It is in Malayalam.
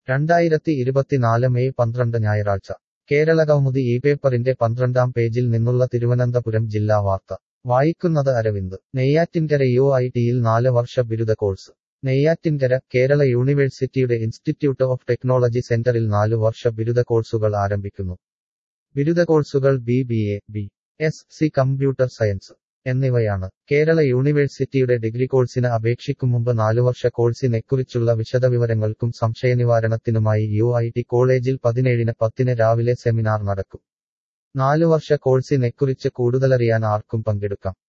രണ്ടായിരത്തി ഇരുപത്തിനാല് മെയ് പന്ത്രണ്ട് ഞായറാഴ്ച കേരളകൗമുദി ഈ പേപ്പറിന്റെ പന്ത്രണ്ടാം പേജിൽ നിന്നുള്ള തിരുവനന്തപുരം ജില്ലാ വാർത്ത വായിക്കുന്നത് അരവിന്ദ് നെയ്യാറ്റിൻകര യു ഐ ടിയിൽ നാല് വർഷ ബിരുദ കോഴ്സ് നെയ്യാറ്റിൻകര കേരള യൂണിവേഴ്സിറ്റിയുടെ ഇൻസ്റ്റിറ്റ്യൂട്ട് ഓഫ് ടെക്നോളജി സെന്ററിൽ നാലു വർഷ ബിരുദ കോഴ്സുകൾ ആരംഭിക്കുന്നു ബിരുദ കോഴ്സുകൾ B B A B S C computer science എന്നിവയാണ് കേരള യൂണിവേഴ്സിറ്റിയുടെ ഡിഗ്രി കോഴ്സിന് അപേക്ഷിക്കും മുമ്പ് നാലുവർഷ കോഴ്സിനെക്കുറിച്ചുള്ള വിശദവിവരങ്ങൾക്കും സംശയനിവാരണത്തിനുമായി യു ഐ ടി കോളേജിൽ പതിനേഴിന് പത്തിന് രാവിലെ സെമിനാർ നടക്കും നാലുവർഷ കോഴ്സിനെക്കുറിച്ച് കൂടുതലറിയാൻ ആർക്കും പങ്കെടുക്കാം